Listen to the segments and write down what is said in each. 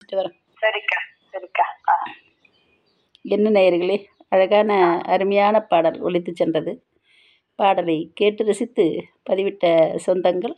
வரேன் சரிக்கா சரிக்கா ஆ என்ன நேயர்களே அழகான அருமையான பாடல் ஒலித்து சென்றது பாடலை கேட்டு ரசித்து பதிவிட்ட சொந்தங்கள்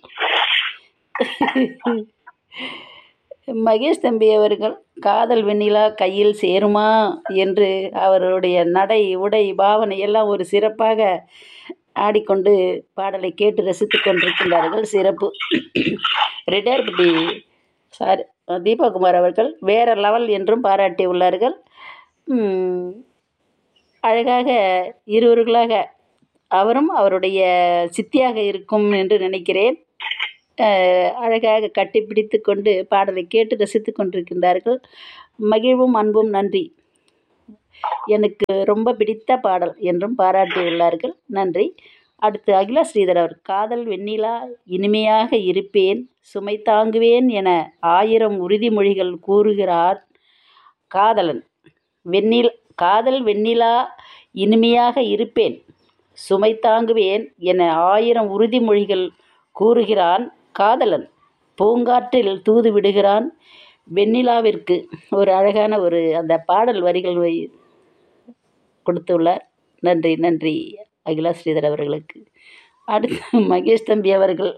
மகேஷ் தம்பி அவர்கள் காதல் வெண்ணிலா கையில் சேருமா என்று அவருடைய நடை உடை பாவனை எல்லாம் ஒரு சிறப்பாக ஆடிக்கொண்டு பாடலை கேட்டு ரசித்து கொண்டிருக்கின்றார்கள் சிறப்பு ரெட்டியார்பட்டி சார் தீபகுமார் அவர்கள் வேற லெவல் என்றும் பாராட்டியுள்ளார்கள் ம், அழகாக இருவர்களாக அவரும் அவருடைய சித்தியாக இருக்கும் என்று நினைக்கிறேன் அஹ், அழகாக கட்டிப்பிடித்து கொண்டு பாடலை கேட்டு ரசித்து கொண்டிருக்கின்றார்கள் மகிழ்வும் அன்பும் நன்றி எனக்கு ரொம்ப பிடித்த பாடல் என்றும் பாராட்டியுள்ளார்கள் நன்றி அடுத்து அகிலா ஸ்ரீதர் அவர் காதல் வெண்ணிலா இனிமையாக இருப்பேன் சுமை தாங்குவேன் என ஆயிரம் உறுதிமொழிகள் கூறுகிறார் காதலன் வெண்ணில் காதல் வெண்ணிலா இனிமையாக இருப்பேன் சுமை தாங்குவேன் என ஆயிரம் உறுதிமொழிகள் கூறுகிறான் காதலன் பூங்காற்றில் தூது விடுகிறான் வெண்ணிலாவிற்கு ஒரு அழகான ஒரு அந்த பாடல் வரிகள் வை கொடுத்துள்ளார் நன்றி நன்றி அகிலா ஸ்ரீதர் அவர்களுக்கு அடுத்து மகேஷ் தம்பி அவர்கள்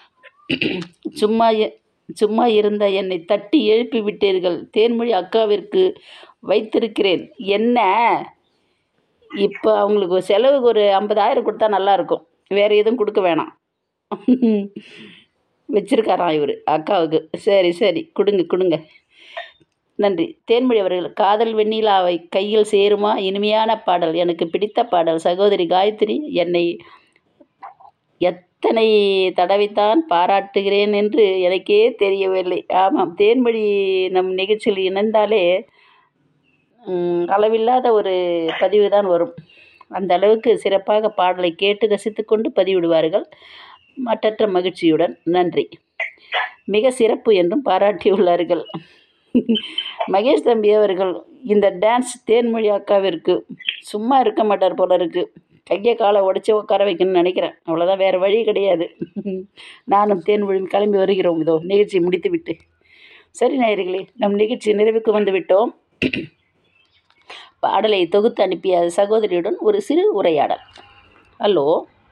சும்மா இ- சும்மா இருந்த என்னை தட்டி எழுப்பி விட்டீர்கள் தேன்மொழி அக்காவிற்கு வைத்திருக்கிறேன் என்ன இப்போ அவங்களுக்கு ஒரு செலவுக்கு ஒரு ஐம்பதாயிரம் கொடுத்தா நல்லா இருக்கும் வேறு எதுவும் கொடுக்க வேணாம் வச்சிருக்காராம் இவர் அக்காவுக்கு சரி சரி கொடுங்க கொடுங்க நன்றி தேன்மொழி அவர்கள் காதல் வெண்ணிலாவை கையில் சேருமா இனிமையான பாடல் எனக்கு பிடித்த பாடல் சகோதரி காயத்ரி என்னை எத்தனை தடவைத்தான் பாராட்டுகிறேன் என்று எனக்கே தெரியவில்லை ஆமாம் தேன்மொழி நம் நிகழ்ச்சியில் இணைந்தாலே ம், அளவில்லாத ஒரு பதிவு தான் வரும் அந்த அளவுக்கு சிறப்பாக பாடலை கேட்டு ரசித்துக்கொண்டு பதிவிடுவார்கள் மற்றற்ற மகிழ்ச்சியுடன் நன்றி மிக சிறப்பு என்றும் பாராட்டியுள்ளார்கள் மகேஷ் தம்பி அவர்கள் இந்த டான்ஸ் தேன்மொழி அக்காவிற்கு சும்மா இருக்க மாட்டார் போல இருக்கு கையை காலை உடச்சி உட்கார வைக்கணும்னு நினைக்கிறேன் அவ்வளோதான் வேறு வழி கிடையாது நானும் தேன்மொழியும் கிளம்பி வருகிறோம் இதோ நிகழ்ச்சி முடித்துவிட்டு சரி நேயர்களே நம் நிகழ்ச்சி நிறைவுக்கு வந்து விட்டோம் பாடலை தொகுத்து அனுப்பிய சகோதரியுடன் ஒரு சிறு உரையாடல் ஹலோ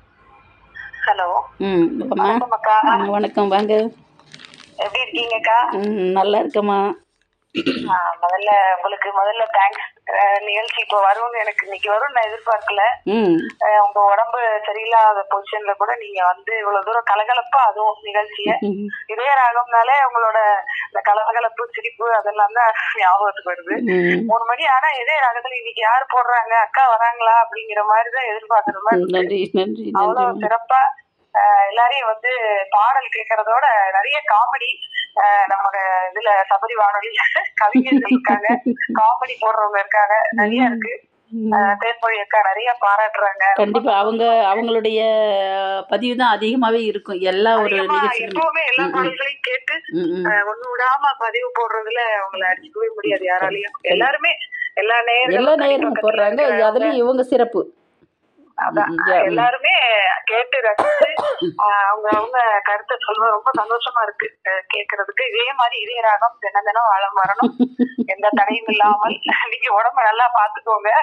ஹலோ ம் அம்மா வணக்கம் அக்கா ம், வணக்கம் வாங்க எப்படி இருக்கீங்கக்கா ம் நல்லா இருக்கம்மா ஆ, முதல்ல உங்களுக்கு முதல்ல தேங்க்ஸ் நிகழ்ச்சி இப்போ வரும்னு எனக்கு இன்னைக்கு வரும்னு நான் எதிர்பார்க்கல ம் அஹ், உங்க உடம்பு சரியில்லாத பொசிஷன்ல கூட நீங்க வந்து இவ்வளவு தூரம் கலகலப்பா அதுவும் நிகழ்ச்சிய ம், இதே ராகம்னாலே உங்களோட இந்த கலகலப்பு சிரிப்பு அதெல்லாம் தான் ஞாபகத்துக்கு வருது ம் மூணு மணி ஆனா இதே ராகத்துல இன்னைக்கு யார் போடுறாங்க அக்கா வராங்களா அப்படிங்கிற மாதிரி தான் எதிர்பார்க்கிற மாதிரி இருக்கு. நன்றி நன்றி அவ்வளவு நன்றி சிறப்பா அஹ், எல்லாரையும் வந்து பாடல் கேட்கறதோட நிறைய காமெடி நம்ம இதுல சபரி வானொலி கவிஞர்கள் இருக்காங்க காமெடி போடுறவங்க இருக்காங்க நிறைய இருக்கு ம். அஹ், தேன்மொழி அக்கா நிறைய பாராட்டுறாங்க கண்டிப்பா அவங்க அவங்களுடைய பதிவு தான் அதிகமாவே இருக்கும் எல்லா ஒரு அதிகமா நிகழ்ச்சியிலும் எப்பவுமே எல்லா ம், ம். பாடல்களையும் கேட்டு ம், ம். அஹ், ஒண்ணு விடாம பதிவு போடுறதுல அவங்கள அடிச்சுக்கவே முடியாது யாராலையும் எல்லாருமே எல்லா நேரம் எல்லா நேரமும் போடுறாங்க அதுலயும் இவங்க சிறப்பு அதான் ம், ம், ம். எல்லாருமே கேட்டு ரசிச்சு ஆஹ் அவங்க அவங்க கருத்தை சொல்றது ரொம்ப சந்தோஷமா இருக்கு அஹ் கேட்கறதுக்கு இதே மாதிரி இதே ராகம் தினம் தினம் வளம் வரணும் எந்த தடையும் இல்லாமல் நீங்க உடம்ப நல்லா பாத்துக்கோங்க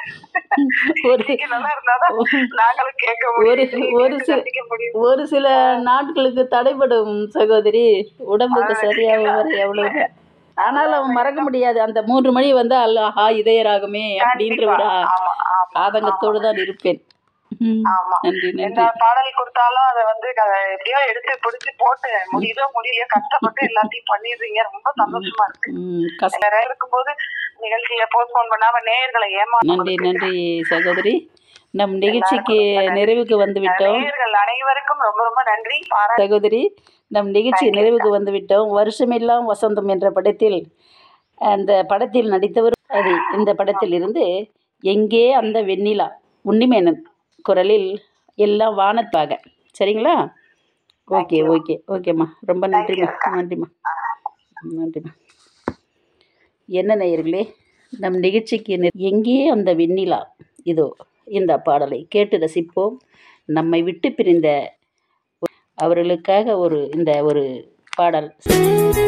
ஒரு நீங்க நல்லா இருந்தாதான் நாங்களும் கேட்க முடியும் ஒரு- நீங்க ஒரு கேட்டு சில- ரசிக்க முடியும் ஒரு சில நாட்களுக்கு தடைபடும் சகோதரி உடம்புக்கு சரியாக வர எவ்வளவு ஆனாலும் அவன் மறக்க முடியாது அந்த மூன்று மணி வந்து அல்லாஹா இதயராகமே அப்படின்ற ஒரு ஆ- ஆமா ஆமா ஆதங்கத்தோடு தான் இருப்பேன் ம். ஆமா நன்றி எந்த நன்றி பாடல் கொடுத்தாலும் அதை வந்து அத எப்படியோ எடுத்து பிடிச்சு போட்டு முடியுதோ முடியலையோ கஷ்டப்பட்டு எல்லாத்தையும் பண்ணிடுறீங்க ரொம்ப சந்தோஷமா இருக்கு ம், கஷ்ட நிறைய இருக்கும்போது நிகழ்ச்சியை போஸ்ட்போன் பண்ணாம நேயர்களை ஏமாத்த நன்றி நன்றி சகோதரி நம் நிகழ்ச்சிக்கு நிறைவுக்கு வந்து விட்டோம் நேயர்கள் அனைவருக்கும் ரொம்ப ரொம்ப நன்றி பாரா சகோதரி நம் நிகழ்ச்சி நிறைவுக்கு வந்து விட்டோம் வருஷமெல்லாம் வசந்தம் என்ற படத்தில் அந்த படத்தில் நடித்தவர் அது இந்த படத்தில் இருந்து எங்கே அந்த வெண்ணிலா உன்னிமேனன் குரலில் எல்லாம் வானத்தாக சரிங்களா ஓகே ஓகே ஓகேம்மா ரொம்ப நன்றிம்மா நன்றிம்மா நன்றிம்மா என்ன நேயர்களே நம் நிகழ்ச்சிக்கு நி- எங்கே அந்த வெண்ணிலா இதோ இந்த பாடலை கேட்டு ரசிப்போம் நம்மை விட்டு பிரிந்த அவர்களுக்காக ஒரு இந்த ஒரு பாடல்